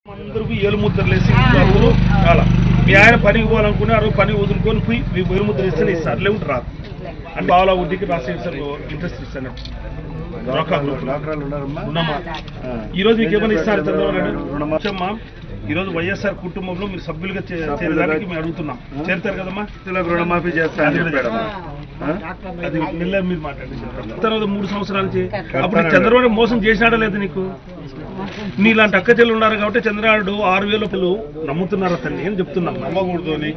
అందరూ ఏలుముద్రలు వేసి అందరూ చాలా మీ ఆయన పనికి పోవాలనుకున్నారు పని వదులుకొని పోయి మీ ఏలుముద్ర ఇస్తే ఇస్తారు లేకుంటే రాదు అంటే బావలా వడ్డీకి రాష్ట్ర సార్ ఇంట్రెస్ట్ ఇస్తాను డాక్టర్లు ఉన్నారమ్మా ఉన్నామా ఆ. ఈ రోజు మీకు ఏమైనా ఇస్తారు చంద్రబాబు నాయుడు రుణమా- వచ్చమ్మా ఈ రోజు వైఎస్ఆర్ కుటుంబంలో మీరు సభ్యులుగా చే- సభ్యులుగా- చేరడానికి మేము అడుగుతున్నాం ఆ? చేరుతారు కదమ్మా రైతులకు రుణమాఫీ చేస్తా అని చెప్పాడమ్మా ఆ? అది మెల్ల మీరు మాట్లాడండి తర్వాత మూడు సంవత్సరాల నుంచి కడతానన్నాడు. అప్పుడు చంద్రబాబు నాయుడు మోసం చేసినాడా లేదు నీకు నీలాంటి అక్క చెల్లు ఉన్నారు కాబట్టి చంద్రబాబు ఆరు వేల పిల్లలు నమ్ముతున్నారు తల్లి అని చెప్తున్నాం నమ్మకూడదు అని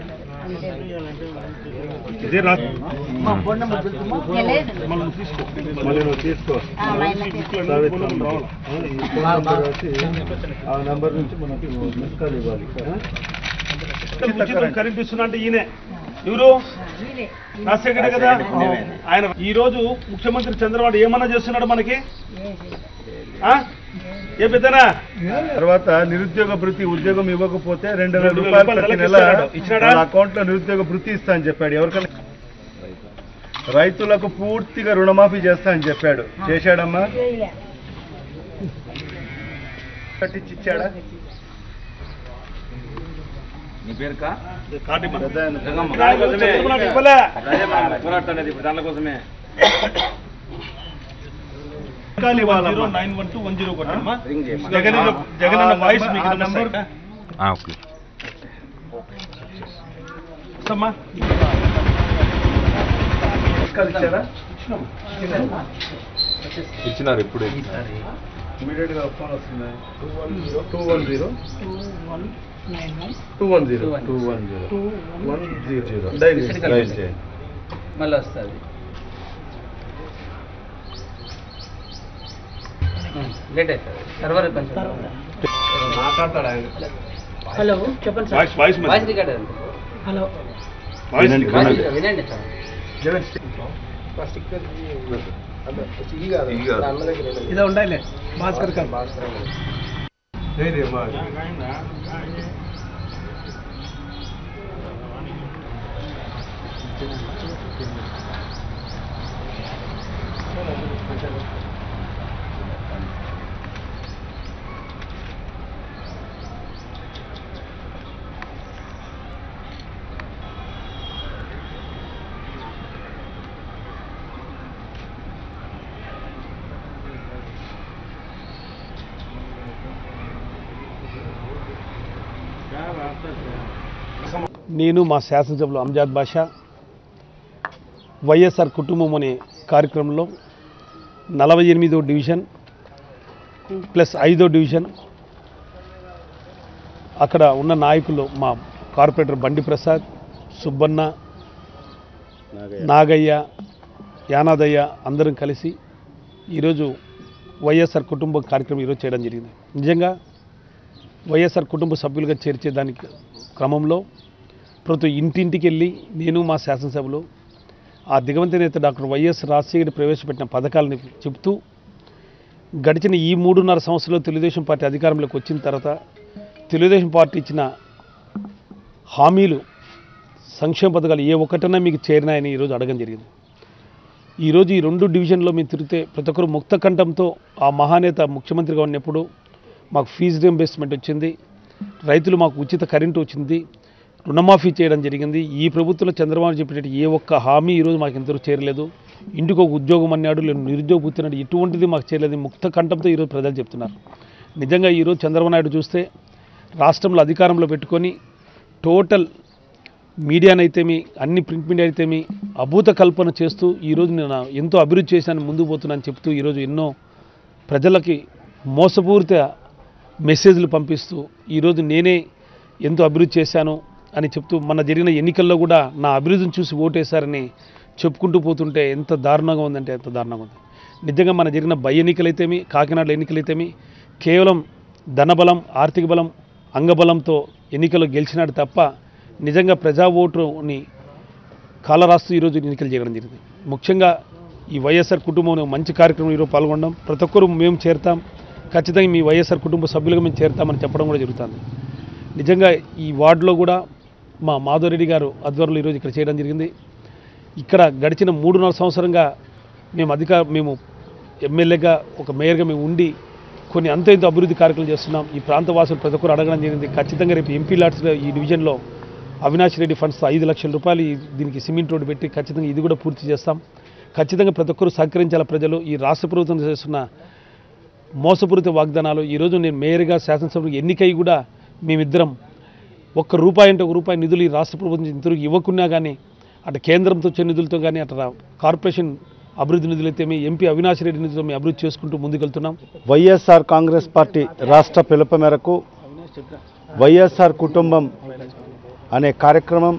ఇదే రా మళ్ళీ తీసుకో మళ్ళీ నువ్వు తీసుకో సావిత్రమ్మ. ఆ, ఈ ఫోన్ నెంబర్ రాసి ఆ నంబర్ నుంచి మనకు మిస్ కాల్ ఇవ్వాలి ఆ? ఉచితం కరెంట్ ఇస్తున్నా అంటే ఈయనే ఎవరు రాజశేఖర్ కదా ఆయన ఈ రోజు ముఖ్యమంత్రి చంద్రబాబు ఏమన్నా చేస్తున్నాడు మనకి ఆ? ఏ పెద్దనా తర్వాత నిరుద్యోగ భృతి ఉద్యోగం ఇవ్వకపోతే రెండు వేల రెండు వేల రూపాయలు రూపాయలు ప్రతి నెలకు నెల ఇస్తాడు. ఇచ్చినాడా? వాళ్ళ అకౌంట్ లో నిరుద్యోగ భృతి ఇస్తా అని చెప్పాడు ఎవరికైనా రైతులకు పూర్తిగా రుణమాఫీ చేస్తా అని చెప్పాడు చేశాడమ్మా కట్టించి ఇచ్చాడా నీ పేరు కా కార్డు ఇవ్వమను. పెద్ద ఆయన. జగమ్మ. చంద్రబాబు ఇవ్వలే. అదే మనం పోరాడుతున్నది ఇప్పుడు దానికోసమే కాల్ ఇవ్వాలమ్మా. Zero nine one two one zero కొట్టమ్మా. రింగ్ చేయమ్మా. జగన్ అన్న- జగన్ అన్న ఆ వాయిస్ నంబర్- మీకు ఆ వినిపిస్తాయి. నంబర్ ఓకే వస్తమ్మా? కాల్ ఇచ్చారా ఇచ్చినారు ఇప్పుడు ఇమీడియట్ గా ఫోన్ వస్తుంది two one zero two one zero two one zero one zero dial dial చేయండి మళ్ళీ వస్తుంది లేట్ అవుతుంది సర్వర్ కొంచెం హలో చెప్పండి సార్ వాయిస్ వాయిస్ వాయిస్ మీద. రికార్డ్ ఉంది. హలో వాయిస్ వినండి, రికార్డ్. వాయిస్ రికార్డ్ వినండి సార్ జగన్ ఇదో ఉండాలి భాస్కర్ గారు నేను మా శాసనసభలో అంజాద్ బాషా వైఎస్ఆర్ కుటుంబం అనే కార్యక్రమంలో నలభై ఎనిమిదో డివిజన్ ప్లస్ ఐదో డివిజన్ అక్కడ ఉన్న నాయకులు మా కార్పొరేటర్ బండి ప్రసాద్ సుబ్బన్న నాగయ్య యానాదయ్య అందరం కలిసి ఈరోజు వైఎస్ఆర్ కుటుంబ కార్యక్రమం ఈరోజు చేయడం జరిగింది నిజంగా వైఎస్ఆర్ కుటుంబ సభ్యులుగా చేర్చే దానికి క్రమంలో ప్రతి ఇంటింటికి వెళ్ళి నేను మా శాసనసభలో ఆ దిగవంత నేత డాక్టర్ వైఎస్ రాజశేఖర్ ప్రవేశపెట్టిన పథకాలని చెప్తూ గడిచిన ఈ మూడున్నర సంవత్సరాలు తెలుగుదేశం పార్టీ అధికారంలోకి వచ్చిన తర్వాత తెలుగుదేశం పార్టీ ఇచ్చిన హామీలు సంక్షేమ పథకాలు ఏ ఒక్కటన్నా మీకు చేరినాయని ఈరోజు అడగడం జరిగింది ఈరోజు ఈ రెండు డివిజన్లో మేము తిరిగితే ప్రతి ఒక్కరు ముక్త కంఠంతో ఆ మహానేత ముఖ్యమంత్రిగా ఉన్నప్పుడు మాకు ఫీజు రియంబర్స్మెంట్ వచ్చింది రైతులు మాకు ఉచిత కరెంటు వచ్చింది రుణమాఫీ చేయడం జరిగింది ఈ ప్రభుత్వంలో చంద్రబాబు చెప్పినట్టు ఏ ఒక్క హామీ ఈరోజు మాకు ఇంతవరకు చేరలేదు ఇంటికి ఒక ఉద్యోగం అన్నాడు లేదు నిరుద్యోగ పుత్తున్నాడు ఎటువంటిది మాకు చేరలేదు ముక్త కంఠంతో ఈరోజు ప్రజలు చెప్తున్నారు నిజంగా ఈరోజు చంద్రబాబు నాయుడు చూస్తే రాష్ట్రంలో అధికారంలో పెట్టుకొని టోటల్ మీడియానైతేమి అన్ని ప్రింట్ మీడియా అయితేమి అభూత కల్పన చేస్తూ ఈరోజు నేను ఎంతో అభివృద్ధి చేశాను ముందుకు పోతున్నాను చెప్తూ ఈరోజు ఎన్నో ప్రజలకి మోసపూరిత మెసేజ్లు పంపిస్తూ ఈరోజు నేనే ఎంతో అభివృద్ధి చేశాను అని చెప్తూ మన జరిగిన ఎన్నికల్లో కూడా నా అభివృద్ధిని చూసి ఓటేశారని చెప్పుకుంటూ పోతుంటే ఎంత దారుణంగా ఉందంటే ఎంత దారుణంగా ఉంది నిజంగా మన జరిగిన బై ఎన్నికలైతేమి కాకినాడలో ఎన్నికలైతేమి కేవలం ధనబలం ఆర్థిక బలం అంగబలంతో ఎన్నికలు గెలిచినాడు తప్ప నిజంగా ప్రజా ఓటుని కాలరాస్తూ ఈరోజు ఎన్నికలు చేయడం జరిగింది ముఖ్యంగా ఈ వైఎస్ఆర్ కుటుంబం అనే మంచి కార్యక్రమం ఈరోజు పాల్గొనడం ప్రతి ఒక్కరూ మేము చేరుతాం ఖచ్చితంగా మీ వైఎస్ఆర్ కుటుంబ సభ్యులుగా మేము చేరుతామని చెప్పడం కూడా జరుగుతుంది నిజంగా ఈ వార్డులో కూడా మా మాధవరెడ్డి గారు ఆధ్వర్యంలో ఈరోజు ఇక్కడ చేయడం జరిగింది ఇక్కడ గడిచిన మూడున్నర సంవత్సరంగా మేము అధికార మేము ఎమ్మెల్యేగా ఒక మేయర్గా మేము ఉండి కొన్ని అంత ఇంత అభివృద్ధి కార్యక్రమాలు చేస్తున్నాం ఈ ప్రాంత వాసులు ప్రతి ఒక్కరు అడగడం జరిగింది ఖచ్చితంగా రేపు ఎంపీ లాట్స్ ఈ డివిజన్లో అవినాష్ రెడ్డి ఫండ్స్ ఐదు లక్షల రూపాయలు ఈ- దీనికి సిమెంట్ రోడ్డు పెట్టి ఖచ్చితంగా ఇది కూడా పూర్తి చేస్తాం ఖచ్చితంగా ప్రతి ఒక్కరు సహకరించాల ప్రజలు ఈ రాష్ట్ర ప్రభుత్వం చేస్తున్న మోసపూరిత వాగ్దానాలు ఈరోజు నేను మేయర్గా శాసనసభకు ఎన్నికై కూడా మేమిద్దరం ఒక్క రూపాయి అంటే ఒక రూపాయి నిధులు ఈ రాష్ట్ర ప్రభుత్వం ఇంతవరకు ఇవ్వకున్నా కానీ అటు కేంద్రంతో వచ్చే నిధులతో కానీ అటు రా- కార్పొరేషన్ అభివృద్ధి నిధులైతే మీ ఎంపీ అవినాష్ రెడ్డి నిధులతో మేము అభివృద్ధి చేసుకుంటూ ముందుకెళ్తున్నాం వైఎస్ఆర్ కాంగ్రెస్ పార్టీ రాష్ట్ర పిలుపు మేరకు వైఎస్ఆర్ కుటుంబం అనే కార్యక్రమం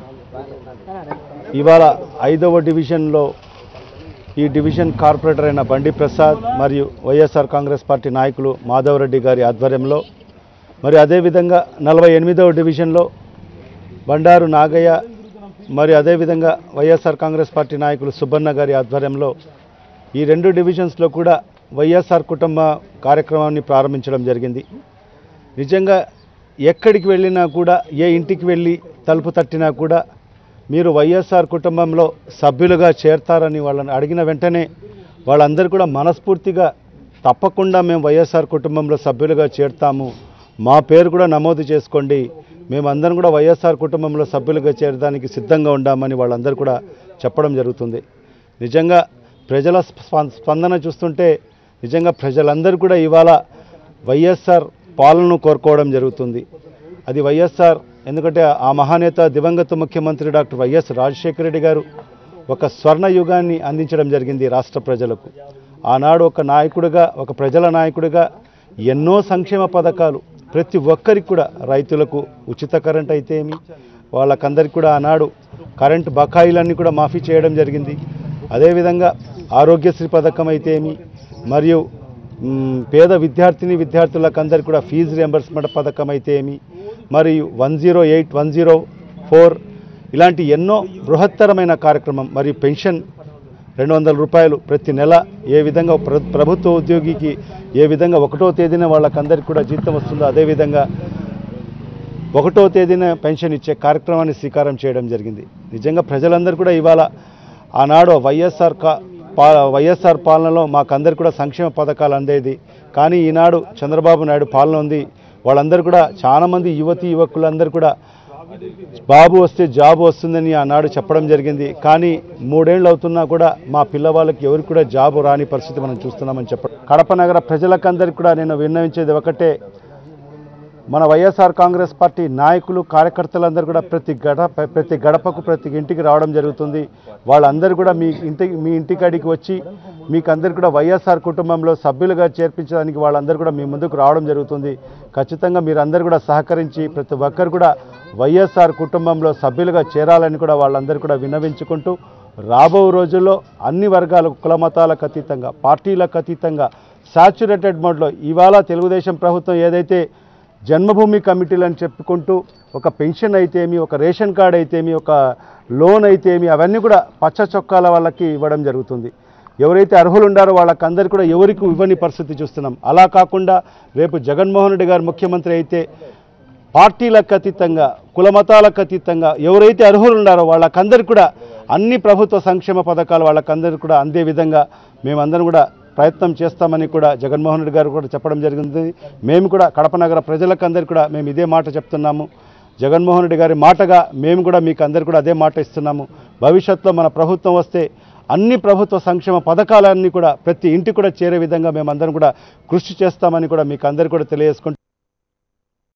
ఇవాళ ఐదవ డివిజన్లో ఈ డివిజన్ కార్పొరేటర్ అయిన బండి ప్రసాద్ మరియు వైఎస్ఆర్ కాంగ్రెస్ పార్టీ నాయకులు మాధవరెడ్డి గారి ఆధ్వర్యంలో మరి అదేవిధంగా నలభై ఎనిమిదవ డివిజన్లో బండారు నాగయ్య మరియు అదేవిధంగా వైఎస్ఆర్ కాంగ్రెస్ పార్టీ నాయకులు సుబ్బన్న గారి ఆధ్వర్యంలో ఈ రెండు డివిజన్స్లో కూడా వైఎస్ఆర్ కుటుంబ కార్యక్రమాన్ని ప్రారంభించడం జరిగింది నిజంగా ఎక్కడికి వెళ్ళినా కూడా ఏ ఇంటికి వెళ్ళి తలుపు తట్టినా కూడా మీరు వైఎస్ఆర్ కుటుంబంలో సభ్యులుగా చేరతారని వాళ్ళని అడిగిన వెంటనే వాళ్ళందరూ కూడా మనస్ఫూర్తిగా తప్పకుండా మేము వైఎస్ఆర్ కుటుంబంలో సభ్యులుగా చేరుతాము మా పేరు కూడా నమోదు చేసుకోండి మేమందరం కూడా వైఎస్ఆర్ కుటుంబంలో సభ్యులుగా చేరడానికి సిద్ధంగా ఉండామని వాళ్ళందరూ కూడా చెప్పడం జరుగుతుంది నిజంగా ప్రజల స్ప- స్పందన చూస్తుంటే నిజంగా ప్రజలందరూ కూడా ఇవాళ వైఎస్ఆర్ పాలనను కోరుకోవడం జరుగుతుంది అది వైఎస్ఆర్ ఎందుకంటే ఆ మహానేత దివంగత ముఖ్యమంత్రి డాక్టర్ వైఎస్ రాజశేఖర రెడ్డి గారు ఒక స్వర్ణ యుగాన్ని అందించడం జరిగింది రాష్ట్ర ప్రజలకు ఆనాడు ఒక నాయకుడిగా ఒక ప్రజల నాయకుడిగా ఎన్నో సంక్షేమ పథకాలు ప్రతి ఒక్కరికి కూడా రైతులకు ఉచిత కరెంట్ అయితే ఏమి వాళ్ళకందరికీ కూడా ఆనాడు కరెంటు బకాయిలన్నీ కూడా మాఫీ చేయడం జరిగింది అదేవిధంగా ఆరోగ్యశ్రీ పథకం అయితే ఏమి మరియు మ్, పేద విద్యార్థిని విద్యార్థులకు అందరికీ కూడా ఫీజు రియంబర్స్మెంట్ పథకం అయితే ఏమి మరియు one zero eight one zero four ఇలాంటి ఎన్నో బృహత్తరమైన కార్యక్రమం మరియు పెన్షన్ రెండు వందల రూపాయలు ప్రతి నెల ఏ విధంగా ప్ర ప్రభుత్వ ఉద్యోగికి ఏ విధంగా ఒకటో తేదీన వాళ్ళకందరికీ కూడా జీతం వస్తుందో అదేవిధంగా ఒకటో తేదీన పెన్షన్ ఇచ్చే కార్యక్రమాన్ని శ్రీకారం చేయడం జరిగింది నిజంగా ప్రజలందరూ కూడా ఇవాళ ఆనాడు వైఎస్ఆర్ కా పా వైఎస్ఆర్ పాలనలో మాకందరు కూడా సంక్షేమ పథకాలు అందేది కానీ ఈనాడు చంద్రబాబు నాయుడు పాలన ఉంది వాళ్ళందరూ కూడా చాలామంది యువతి యువకులందరూ కూడా బాబు వస్తే జాబ్ వస్తుందని ఆనాడు చెప్పడం జరిగింది కానీ మూడేళ్ళు అవుతున్నా కూడా మా పిల్లవాళ్ళకి ఎవరికి కూడా జాబ్ రాని పరిస్థితి మనం చూస్తున్నామని చెప్పడం కడప నగర ప్రజలకందరికీ కూడా నేను విన్నవించేది ఒకటే మన వైఎస్ఆర్ కాంగ్రెస్ పార్టీ నాయకులు కార్యకర్తలందరూ కూడా ప్రతి గడప ప్రతి గడపకు ప్రతి ఇంటికి రావడం జరుగుతుంది వాళ్ళందరూ కూడా మీ ఇంటి మీ ఇంటికాడికి వచ్చి మీకు అందరు కూడా వైఎస్ఆర్ కుటుంబంలో సభ్యులుగా చేర్పించడానికి వాళ్ళందరూ కూడా మీ ముందుకు రావడం జరుగుతుంది ఖచ్చితంగా మీరందరూ కూడా సహకరించి ప్రతి ఒక్కరు కూడా వైఎస్ఆర్ కుటుంబంలో సభ్యులుగా చేరాలని కూడా వాళ్ళందరూ కూడా విన్నవించుకుంటూ రాబో రోజుల్లో అన్ని వర్గాలకు కుల మతాలకు అతీతంగా పార్టీలకు అతీతంగా సాచురేటెడ్ మోడ్లో ఇవాళ తెలుగుదేశం ప్రభుత్వం ఏదైతే జన్మభూమి కమిటీలు అని చెప్పుకుంటూ ఒక పెన్షన్ అయితేమి ఒక రేషన్ కార్డ్ అయితేమి ఒక లోన్ అయితేమి అవన్నీ కూడా పచ్చ చొక్కాల వాళ్ళకి ఇవ్వడం జరుగుతుంది ఎవరైతే అర్హులు ఉండారో వాళ్ళకందరికీ కూడా ఎవరికి ఇవ్వని పరిస్థితి చూస్తున్నాం అలా కాకుండా రేపు జగన్మోహన్ రెడ్డి గారు ముఖ్యమంత్రి అయితే పార్టీలకు అతీతంగా కులమతాలకు అతీతంగా ఎవరైతే అర్హులు ఉన్నారో వాళ్ళకందరికీ కూడా అన్ని ప్రభుత్వ సంక్షేమ పథకాలు వాళ్ళకందరికీ కూడా అందే విధంగా మేమందరం కూడా ప్రయత్నం చేస్తామని కూడా జగన్మోహన్ రెడ్డి గారు కూడా చెప్పడం జరిగింది మేము కూడా కడప నగర ప్రజలకందరికీ కూడా మేము ఇదే మాట చెప్తున్నాము జగన్మోహన్ రెడ్డి గారి మాటగా మేము కూడా మీకు అందరు కూడా అదే మాట ఇస్తున్నాము భవిష్యత్తులో మన ప్రభుత్వం వస్తే అన్ని ప్రభుత్వ సంక్షేమ పథకాలన్నీ కూడా ప్రతి ఇంటికి కూడా చేరే విధంగా మేమందరం కూడా కృషి చేస్తామని కూడా మీకు అందరికీ కూడా తెలియజేసుకుంటూ